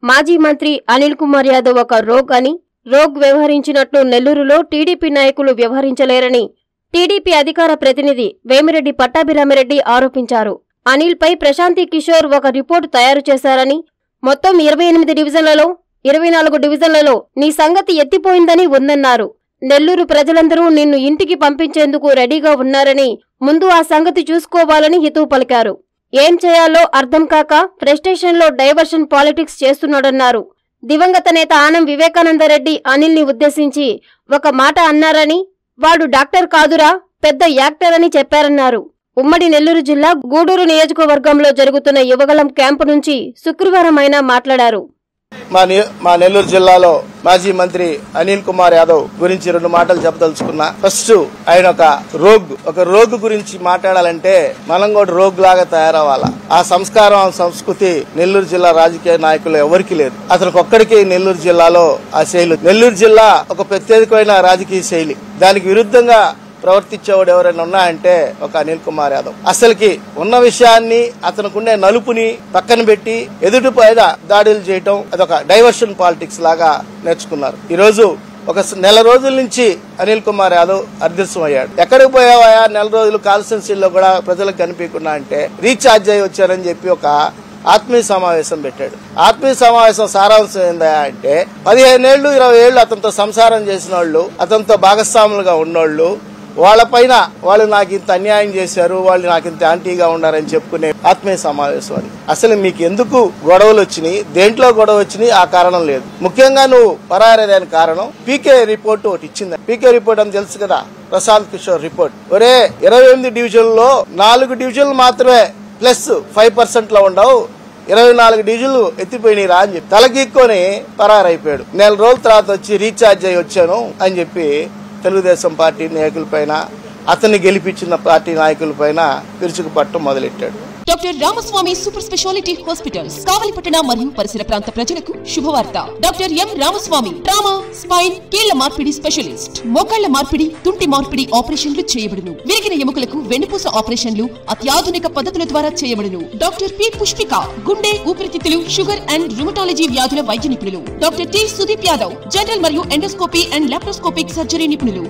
మాజీ మంత్రి అనిల్ కుమార్ యాదవ్ ఒక రోగ్ అని రోగ్ వ్యవహరించినట్లు నెల్లూరులో టీడీపీ నాయకులు వ్యవహరించలేరని టీడీపీ అధికార ప్రతినిధి వేమిరెడ్డి పట్టాభిరామిరెడ్డి ఆరోపించారు అనిల్పై ప్రశాంతి కిషోర్ ఒక రిపోర్టు తయారు చేశారని మొత్తం ఇరవై ఎనిమిది డివిజన్లలో ఇరవై నాలుగు డివిజన్లలో నీ సంగతి ఎత్తిపోయిందని ఉందన్నారు నెల్లూరు ప్రజలందరూ నిన్ను ఇంటికి పంపించేందుకు రెడీగా ఉన్నారని ముందు ఆ సంగతి చూసుకోవాలని హితవు పలికారు ఏం చేయాలో అర్థం కాక ఫ్రస్ట్రేషన్లో డైవర్షన్ పాలిటిక్స్ చేస్తున్నాడన్నారు దివంగత నేత ఆనం వివేకానందరెడ్డి అనిల్ని ఉద్దేశించి ఒక మాట అన్నారని వాడు డాక్టర్ కాదురా పెద్ద యాక్టర్ అని చెప్పారన్నారు ఉమ్మడి నెల్లూరు జిల్లా గూడూరు నియోజకవర్గంలో జరుగుతున్న యువగలం క్యాంపు నుంచి శుక్రవారం ఆయన మాట్లాడారు మా ని- మా నెల్లూరు జిల్లాలో మాజీ మంత్రి అనిల్ కుమార్ యాదవ్ గురించి రెండు మాటలు చెప్పదలుచుకున్నా ఫస్ట్ ఆయన ఒక రోగ్ ఒక రోగ్ గురించి మాట్లాడాలంటే మనం కూడా రోగ్ లాగా తయారవ్వాలా ఆ సంస్కారం ఆ సంస్కృతి నెల్లూరు జిల్లా రాజకీయ నాయకులు ఎవరికి లేదు అతనికి ఒక్కడికి నెల్లూరు జిల్లాలో ఆ శైలి నెల్లూరు జిల్లా ఒక ప్రత్యేకమైన రాజకీయ శైలి దానికి విరుద్ధంగా ప్రవర్తించేవాడు ఎవరైనా ఉన్నాయంటే ఒక అనిల్ కుమార్ యాదవ్ అసలుకి ఉన్న విషయాన్ని అతనుకునే నలుపుని పక్కన పెట్టి ఎదుటి పైన దాడులు చేయటం అదొక డైవర్షన్ పాలిటిక్స్ లాగా నేర్చుకున్నారు ఈ రోజు ఒక స- నెల రోజుల నుంచి అనిల్ కుమార్ యాదవ్ అదృశ్యం అయ్యాడు ఎక్కడికి పోయావా నెల రోజులు కాన్స్టిట్యున్సీలో కూడా ప్రజలకు కనిపించకుండా అంటే రీఛార్జ్ అయ్యి వచ్చారని చెప్పి ఒక ఆత్మీయ సమావేశం పెట్టాడు ఆత్మీయ సమావేశం సారాంశం ఏందా అంటే పదిహేనేళ్లు ఇరవై ఏళ్లు అతనితో సంసారం చేసిన వాళ్ళు అతనితో భాగస్వాములుగా ఉన్నోళ్ళు వాళ్ళపైన వాళ్ళు నాకు ఇంత అన్యాయం చేశారు వాళ్ళు నాకు ఇంత యాంటీగా ఉన్నారని చెప్పుకునే ఆత్మీయ సమావేశం అది అసలు మీకు ఎందుకు గొడవలు వచ్చినాయి దేంట్లో గొడవ వచ్చినాయి ఆ కారణం లేదు ముఖ్యంగా నువ్వు పరారేదాని కారణం పీకే రిపోర్ట్ ఒకటి ఇచ్చింది పీకే రిపోర్ట్ అని తెలుసు కదా ప్రశాంత్ కిషోర్ రిపోర్ట్ ఒరే ఇరవై ఎనిమిది డివిజన్లో నాలుగు డివిజన్లు మాత్రమే ప్లస్ ఫైవ్ పర్సెంట్ లో ఉండవు ఇరవై నాలుగు డివిజన్లు ఎత్తిపోయినాయి రా అని చెప్పి తలకిక్కొని పరారైపోయాడు నెల రోజుల తర్వాత వచ్చి రీఛార్జ్ అయ్యి వచ్చాను అని చెప్పి తెలుగుదేశం పార్టీ నాయకులపైన అతన్ని గెలిపించిన పార్టీ నాయకులపైన విరుచుకుపట్టడం మొదలెట్టాడు doctor Ramaswamy super speciality hospitals కావలిపట్టణ మరియు పరిసర ప్రాంత ప్రజలకు శుభవార్త doctor M Ramaswamy trauma spine కీళ్ల మార్పిడి స్పెషలిస్ట్ మోకాళ్ల మార్పిడి తుంటి మార్పిడి ఆపరేషన్లు చేయబడును విరిగిన ఎముకలకు వెన్నుపూస ఆపరేషన్లు అత్యాధునిక పద్ధతుల ద్వారా చేయబడును డాక్టర్ పి పుష్పిక గుండె ఊపిరితిత్తులు షుగర్ అండ్ రుమటాలజీ వ్యాధుల వైద్య నిపుణులు doctor T Sudeep Yadav general మరియు ఎండోస్కోపీ అండ్ లాప్రోస్కోపిక్ సర్జరీ నిపుణులు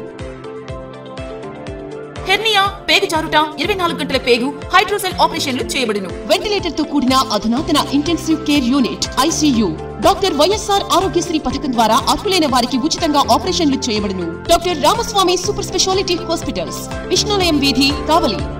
హెర్నియా పేగు జారుట ఇరవై నాలుగు గంటల పేగు హైడ్రోసెల్ ఆపరేషన్లు చేయబడును వెంటిలేటర్ తో కూడిన అధునాతన intensive care unit ICU doctor YSR Aarogyasri పథకం ద్వారా అర్హులైన వారికి ఉచితంగా ఆపరేషన్లు చేయబడును doctor Ramaswamy super speciality hospitals Vishnulayam వీధి కావలి